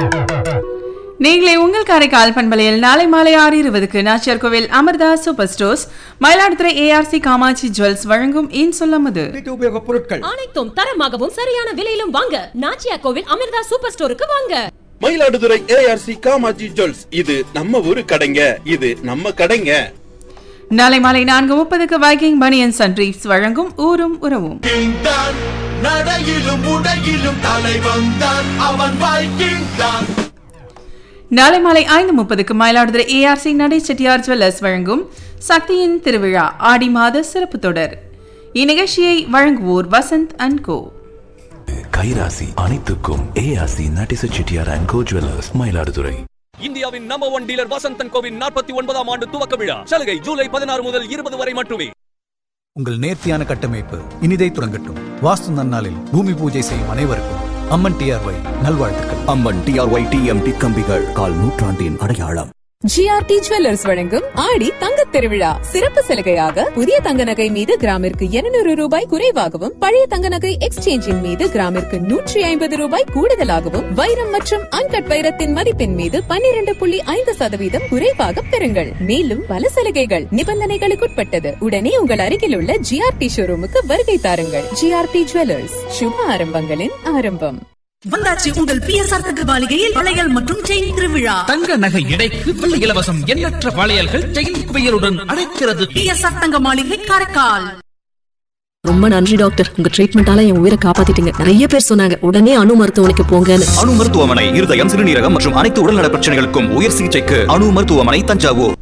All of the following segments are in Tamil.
நீங்களே உங்கள் காரைக்கால் பண்பலையில் நாளை மாலை ஆறு இருபதுக்கு Nachiyar Kovil Amirtha super stores Mayiladuthurai ARC Kamatchi jewels வழங்கும் இன் சொல்லாமது வீட்டு உபயோக பொருட்கள் அனைத்தும் தரமாகவும் சரியான விலையிலும் வாங்க நாச்சியா கோவில் அமிர்தா சூப்பர் ஸ்டோருக்கு வாங்க மயிலாடுதுறை ஏஆர்சி காமாஜி ஜுவல்ஸ் இது நம்ம ஊரு கடைங்க இது நம்ம கடைங்க நாளை மாலை நான்கு முப்பதுக்கு வைக்கிங் பனியன் சன்ரீப்ஸ் வழங்கும் ஊரும் உறவும் வைக்கிங் தான் நடையிலும் உடையிலும் தலை வந்தான் அவன் வைக்கிங் தான் நாளை மாலை ஐந்து முப்பதுக்கு மயிலாடுதுறை ஏஆர்சி நடை செட்டியார் ஜுவல்லர்ஸ் வழங்கும் சக்தியின் திருவிழா ஆடி மாத சிறப்பு தொடர் இந்நிகழ்ச்சியை வழங்குவோர் வசந்த் அண்ட் கோ கைராசி அனைத்துக்கும் ARC Natesa Chettiar and co jewellers Mayiladuthurai இந்தியாவின் நம்பர் ஒன் டீலர் வசந்தன் கோவின் நாற்பத்தி ஒன்பதாம் ஆண்டு துவக்க விழா சலுகை ஜூலை பதினாறு முதல் இருபது வரை மட்டுமே உங்கள் நேர்த்தியான கட்டமைப்பு இனிதை துறங்கட்டும் வாஸ்து நன்னாளில் பூமி பூஜை செய்யும் அனைவருக்கும் அம்மன் டிஆர்ஒய் நல்வாழ்த்துக்கள் அம்மன் டிஆர்ஒய் டிஎம்டி கம்பிகள் கால் நூற்றாண்டின் அடையாளம் ஜிஆர்டி ஜுவல்லர்ஸ் வழங்கும் ஆடி தங்கத் திருவிழா சிறப்பு சலுகையாக புதிய தங்க நகை மீது கிராமிற்கு 200 ரூபாய் குறைவாகவும் பழைய தங்க நகை எக்ஸ்சேஞ்சின் மீது கிராமிற்கு நூற்றி ஐம்பது ரூபாய் கூடுதலாகவும் வைரம் மற்றும் அன்கட் வைரத்தின் மதிப்பின் மீது 12.5% புள்ளி ஐந்து சதவீதம் குறைவாக பெறுங்கள் மேலும் பல சலுகைகள் நிபந்தனைகளுக்குட்பட்டது உடனே உங்கள் அருகில் உள்ள ஜிஆர்டி ஷோரூமுக்கு வருகை தாருங்கள் ஜிஆர்டி ஜுவல்லர்ஸ் சுப ஆரம்பங்களின் ஆரம்பம் வந்தாச்சு உங்கள் பிஎஸ்ஆர் தங்க மாளிகையில் வளையல் மற்றும் செயின் திருவிழா தங்க நகை எடைக்கு வெள்ளி இலவசம் எண்ணற்ற வளையல்கள் செயின் குவியலுடன் அழைக்கிறது பிஎஸ்ஆர் தங்க மாளிகை காரைக்கால் ரொம்ப நன்றி டாக்டர் உங்க ட்ரீட்மெண்டால என் உயிரை காப்பாத்திட்டீங்க நிறைய பேர் சொன்னாங்க உடனே அணு மருத்துவமனைக்கு போங்கன்னு அணு மருத்துவமனை இருதயம் சிறுநீரகம் மற்றும் அனைத்து உடல்நல பிரச்சனைகளுக்கும் உயர் சிகிச்சைக்கு அணு மருத்துவமனை தஞ்சாவூர்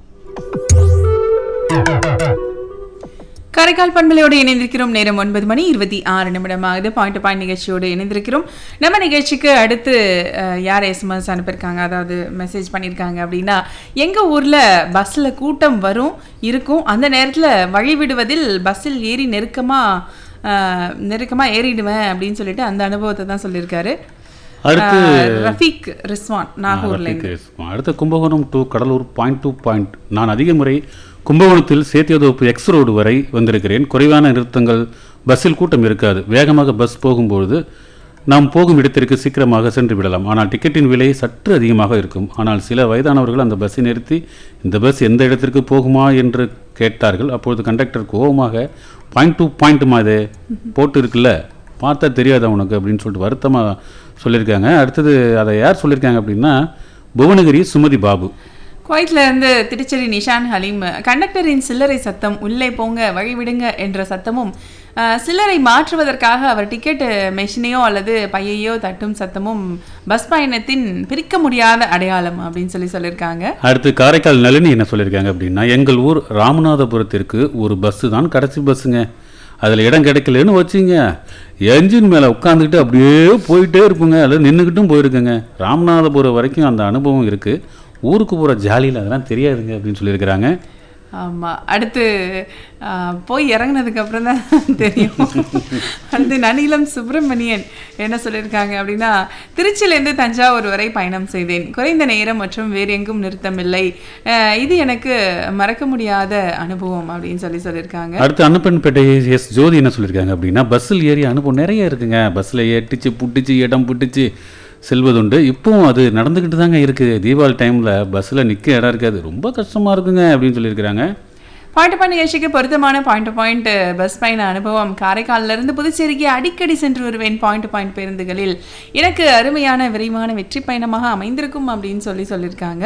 காரைக்கால் பண்பலையோடு இணைந்திருக்கிறோம் நேரம் ஒன்பது மணி இருபத்தி ஆறு நிமிடமாகுது பாயிண்ட் டு பாயிண்ட் நிகழ்ச்சியோடு இணைந்திருக்கிறோம் நம்ம நிகழ்ச்சிக்கு அடுத்து அஹ், யார் எஸ்எம்எஸ் அனுப்பியிருக்காங்க அதாவது மெசேஜ் பண்ணியிருக்காங்க அப்படின்னா எங்கள் ஊரில் பஸ்ஸில் கூட்டம் வரும் இருக்கும் அந்த நேரத்தில் வழி விடுவதில் பஸ்ஸில் ஏறி நெருக்கமாக நெருக்கமாக ஏறிடுவேன் அப்படின்னு சொல்லிட்டு அந்த அனுபவத்தை தான் சொல்லியிருக்காரு அடுத்து அஹ், ரஃபீக் ரிஸ்வான் நாகூர்லேருந்து ரஃபீக் இஸ்மான். அடுத்து Kumbakonam to Cuddalore point to point நான் அதிக முறை கும்பகோணத்தில் சேத்தியதோப்பு எக்ஸ் ரோடு வரை வந்திருக்கிறேன் குறைவான நிறுத்தங்கள் பஸ்ஸில் கூட்டம் இருக்காது வேகமாக பஸ் போகும்பொழுது நாம் போகும் இடத்திற்கு சீக்கிரமாக சென்று விடலாம் ஆனால் டிக்கெட்டின் விலை சற்று அதிகமாக இருக்கும் ஆனால் சில வயதானவர்கள் அந்த பஸ்ஸை நிறுத்தி இந்த பஸ் எந்த இடத்திற்கு போகுமா என்று கேட்டார்கள் அப்பொழுது கண்டக்டர் கோபமாக பாயிண்ட் டு பாயிண்ட்டுமா இது போட்டு இருக்குல்ல பார்த்தா தெரியாதா உனக்கு அப்படின்னு சொல்லிட்டு வருத்தமாக சொல்லியிருக்காங்க அடுத்தது அதை யார் சொல்லியிருக்காங்க அப்படின்னா புவனகிரி சுமதி பாபு குவைத்ல இருந்து திருச்செரி நிஷான் ஹலீம் கண்டக்டரின் சில்லறை சத்தம் உள்ளே போங்க வழி விடுங்க என்ற சத்தமும் அஹ், சில்லறை மாற்றுவதற்காக அவர் டிக்கெட் மெஷினையோ அல்லது பையையோ தட்டும் சத்தமும் பஸ் பயணத்தின் பிரிக்க முடியாத அடையாளம் அப்படின்னு சொல்லி சொல்லியிருக்காங்க அடுத்து காரைக்கால் நளினி என்ன சொல்லியிருக்காங்க அப்படின்னா எங்கள் ஊர் ராமநாதபுரத்திற்கு ஒரு பஸ்ஸு தான் கடைசி பஸ்ஸுங்க அதில் இடம் கிடைக்கலன்னு வச்சுங்க என்ஜின் மேலே உட்காந்துக்கிட்டு அப்படியே போயிட்டே இருப்புங்க அல்லது நின்றுக்கிட்டும் போயிருக்குங்க ராமநாதபுரம் வரைக்கும் அந்த அனுபவம் இருக்குது ஊருக்கு போகிற ஜாலியில் அதெல்லாம் தெரியாதுங்க அப்படின்னு சொல்லியிருக்கிறாங்க ஆமா அடுத்து அஹ், போய் இறங்குனதுக்கு அப்புறம் தான் தெரியும் அடுத்து நனிலம் சுப்பிரமணியன் என்ன சொல்லியிருக்காங்க அப்படின்னா திருச்சியிலேருந்து தஞ்சாவூர் வரை பயணம் செய்தேன் குறைந்த நேரம் மற்றும் வேறு எங்கும் நிறுத்தமில்லை அஹ், இது எனக்கு மறக்க முடியாத அனுபவம் அப்படின்னு சொல்லி சொல்லியிருக்காங்க அடுத்து அன்னப்பன்பேட்டை எஸ் ஜோதி என்ன சொல்லியிருக்காங்க அப்படின்னா பஸ்ஸில் ஏறி அனுபவம் நிறைய இருக்குங்க பஸ்ஸில் ஏட்டிச்சு புட்டிச்சு இடம் புட்டிச்சு செல்வதுண்டு இப்போவும் அது நடந்துக்கிட்டு தாங்க இருக்குது தீபாவளி டைமில் பஸ்ஸில் நிற்க இடம் இருக்காது ரொம்ப கஷ்டமாக இருக்குங்க அப்படின்னு சொல்லியிருக்கிறாங்க பாயிண்ட் பாயிண்ட் நிகழ்ச்சிக்கு பொருத்தமான பாயிண்ட் டு பாயிண்ட் பஸ் பயண அனுபவம் காரைக்கால்ல இருந்து புதுச்சேரிக்கு அடிக்கடி சென்று வருவேன் பாயிண்ட் டு பாயிண்ட் பேருந்துகளில் எனக்கு அருமையான விரைவான வெற்றி பயணமாக அமைந்திருக்கும் அப்படின்னு சொல்லி சொல்லியிருக்காங்க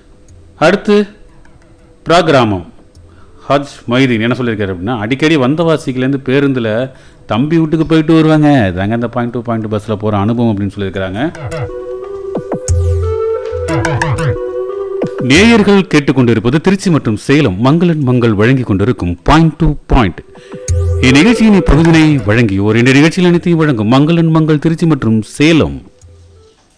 அடுத்து பிராகிராமம் ஹஜ் மைதீன் என்ன சொல்லியிருக்காரு அப்படின்னா அடிக்கடி வந்தவாசிக்கிலேருந்து பேருந்தில் தம்பி வீட்டுக்கு போயிட்டு வருவாங்க இதாங்க அந்த பாயிண்ட் டு பாயிண்ட் பஸ்ஸில் போகிற அனுபவம் அப்படின்னு சொல்லியிருக்கிறாங்க நேயர்கள் கேட்டுக்கொண்டிருப்பது திருச்சி மற்றும் சேலம் மங்களன் மங்கள் வழங்கி கொண்டிருக்கும் பாயிண்ட் டு பாயிண்ட் இந்நிகழ்ச்சியின் இப்பகுதியினை வழங்கி ஒரு இந்த நிகழ்ச்சியில் அனைத்தையும் வழங்கும் மங்களன் மங்கள் திருச்சி மற்றும் சேலம்